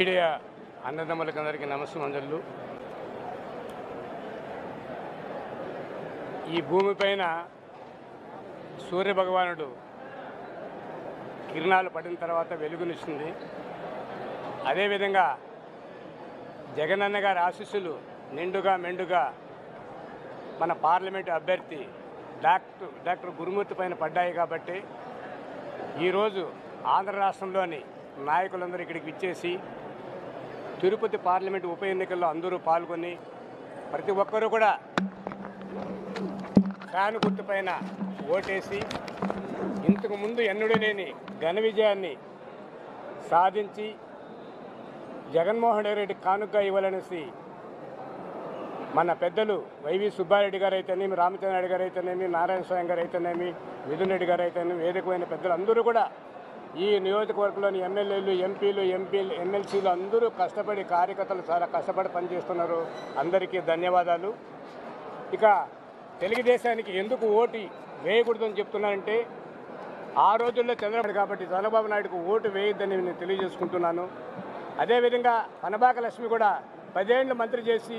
media అన్నదమ్ములకి అందరికీ నమస్కారాలు ఈ భూమిపైన సూర్యభగవానుడు కిరణాలు పడిన తర్వాత వెలుగునిస్తుంది అదేవిధంగా జగనన్న గారి ఆశీస్సులు నిండుగా మెండుగా మన పార్లమెంటు అభ్యర్థి డాక్టర్ డాక్టర్ గురుమూర్తి పైన పడ్డాయి కాబట్టి ఈరోజు ఆంధ్ర రాష్ట్రంలోని నాయకులందరూ ఇక్కడికి విచ్చేసి తిరుపతి పార్లమెంట్ ఉప ఎన్నికల్లో అందరూ పాల్గొని ప్రతి ఒక్కరూ కూడా ఫ్యాన్ గుర్తు పైన ఓటేసి ఇంతకు ముందు ఎన్నడూ లేని ఘన విజయాన్ని సాధించి జగన్మోహన్ రెడ్డి కానుక ఇవ్వాలనేసి మన పెద్దలు వైవి సుబ్బారెడ్డి గారు అయితేనేమి రామచంద్ర గారు అయితేనేమి నారాయణ స్వామి గారు అయితేనేమి మిథున్ రెడ్డి గారు అయితేనేమి వేదికమైన పెద్దలు అందరూ కూడా ఈ నియోజకవర్గంలోని ఎమ్మెల్యేలు ఎంపీలు ఎంపీలు ఎమ్మెల్సీలు అందరూ కష్టపడి కార్యకర్తలు చాలా కష్టపడి పనిచేస్తున్నారు అందరికీ ధన్యవాదాలు ఇక తెలుగుదేశానికి ఎందుకు ఓటు వేయకూడదని చెప్తున్నానంటే ఆ రోజుల్లో చంద్రబాబు కాబట్టి చంద్రబాబు నాయుడుకు ఓటు వేయొద్దని నేను తెలియజేసుకుంటున్నాను అదేవిధంగా పనబాక లక్ష్మి కూడా పదేళ్ళు మంత్రి చేసి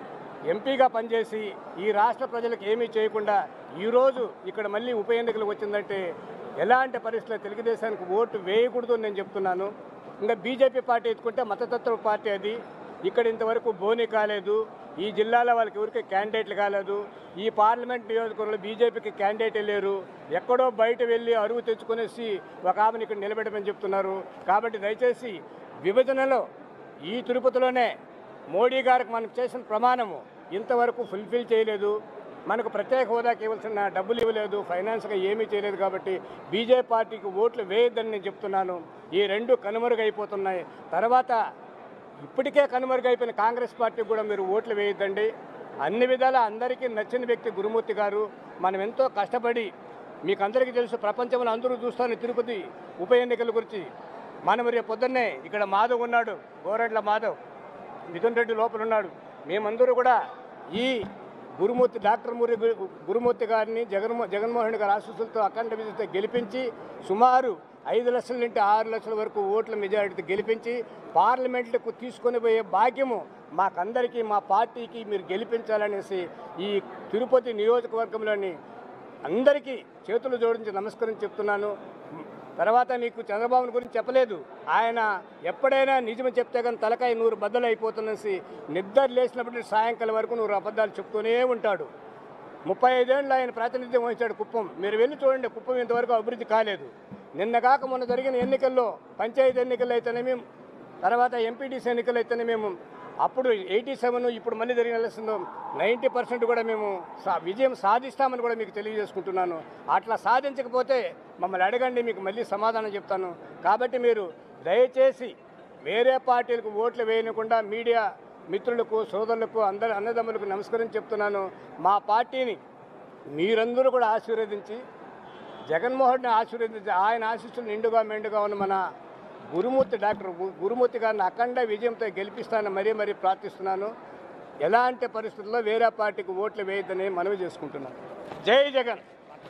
ఎంపీగా పనిచేసి ఈ రాష్ట్ర ప్రజలకు ఏమీ చేయకుండా ఈరోజు ఇక్కడ మళ్ళీ ఉప ఎన్నికలు వచ్చిందంటే ఎలాంటి పరిస్థితుల్లో తెలుగుదేశానికి ఓటు వేయకూడదు అని నేను చెప్తున్నాను ఇంకా బీజేపీ పార్టీ ఎత్తుకుంటే మతతత్వ పార్టీ అది ఇక్కడ ఇంతవరకు బోని కాలేదు ఈ జిల్లాలో వాళ్ళకి ఎవరికి క్యాండిడేట్లు కాలేదు ఈ పార్లమెంట్ నియోజకవర్గంలో బీజేపీకి క్యాండిడేటే లేరు ఎక్కడో బయట వెళ్ళి అరువు తెచ్చుకునేసి ఒక ఆమెను ఇక్కడ నిలబెట్టమని చెప్తున్నారు కాబట్టి దయచేసి విభజనలో ఈ తిరుపతిలోనే మోడీ గారికి మనం చేసిన ప్రమాణము ఇంతవరకు ఫుల్ఫిల్ చేయలేదు మనకు ప్రత్యేక హోదాకి ఇవ్వాల్సిన డబ్బులు ఇవ్వలేదు ఫైనాన్స్గా ఏమీ చేయలేదు కాబట్టి బీజేపీ పార్టీకి ఓట్లు వేయొద్దని నేను చెప్తున్నాను ఈ రెండు కనుమరుగైపోతున్నాయి తర్వాత ఇప్పటికే కనుమరుగైపోయిన కాంగ్రెస్ పార్టీకి కూడా మీరు ఓట్లు వేయొద్దండి అన్ని విధాల అందరికీ నచ్చిన వ్యక్తి గురుమూర్తి గారు మనం ఎంతో కష్టపడి మీకు అందరికీ తెలుసు ప్రపంచంలో అందరూ చూస్తాను తిరుపతి ఉప ఎన్నికల గురించి మనం రేపు పొద్దున్నే ఇక్కడ మాధవ్ ఉన్నాడు గోరెంట్ల మాధవ్ మిథున్ రెడ్డి లోపల ఉన్నాడు మేమందరూ కూడా ఈ గురుమూర్తి డాక్టర్ మురి గురుమూర్తి గారిని జగన్మో జగన్మోహన్ గారి ఆశీస్సులతో అఖండ విజయంతో గెలిపించి సుమారు ఐదు లక్షల నుండి ఆరు లక్షల వరకు ఓట్ల మెజారిటీతో గెలిపించి పార్లమెంట్లకు తీసుకొని పోయే భాగ్యము మాకందరికీ మా పార్టీకి మీరు గెలిపించాలనేసి ఈ తిరుపతి నియోజకవర్గంలోని అందరికీ చేతులు జోడించి నమస్కరించి చెప్తున్నాను తర్వాత మీకు చంద్రబాబు గురించి చెప్పలేదు ఆయన ఎప్పుడైనా నిజం చెప్తే కానీ తలకాయ నూరు బద్దలు అయిపోతున్నసి నిద్ర లేచినప్పటి సాయంకాలం వరకు నూరు అబద్ధాలు చెప్తూనే ఉంటాడు ముప్పై ఐదేళ్ళు ఆయన ప్రాతినిధ్యం వహించాడు కుప్పం మీరు వెళ్ళి చూడండి కుప్పం ఇంతవరకు అభివృద్ధి కాలేదు నిన్న కాక మొన్న జరిగిన ఎన్నికల్లో పంచాయతీ ఎన్నికలు అయితేనేమి తర్వాత ఎంపీటీసీ ఎన్నికలు అయితేనే మేము అప్పుడు ఎయిటీ సెవెన్ ఇప్పుడు మళ్ళీ జరిగిన ఎలక్షన్లో నైంటీ పర్సెంట్ కూడా మేము సా విజయం సాధిస్తామని కూడా మీకు తెలియజేసుకుంటున్నాను అట్లా సాధించకపోతే మమ్మల్ని అడగండి మీకు మళ్ళీ సమాధానం చెప్తాను కాబట్టి మీరు దయచేసి వేరే పార్టీలకు ఓట్లు వేయకుండా మీడియా మిత్రులకు సోదరులకు అందరి అన్నదమ్ములకు నమస్కరించి చెప్తున్నాను మా పార్టీని మీరందరూ కూడా ఆశీర్వదించి జగన్మోహన్ని ఆశీర్వదించి ఆయన ఆశీస్సులు నిండుగా మెండుగా ఉన్న మన గురుమూర్తి డాక్టర్ గు- గురుమూర్తి గారిని అఖండ విజయంతో గెలిపిస్తానని మరీ మరీ ప్రార్థిస్తున్నాను ఎలాంటి పరిస్థితుల్లో వేరే పార్టీకి ఓట్లు వేయొద్దని మనవి చేసుకుంటున్నాను జై జగన్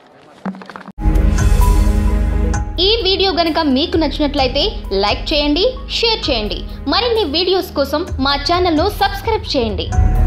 ఈ వీడియో గనుక మీకు నచ్చినట్లయితే లైక్ చేయండి షేర్ చేయండి మరిన్ని వీడియోస్ కోసం మా ఛానల్ను సబ్స్క్రైబ్ చేయండి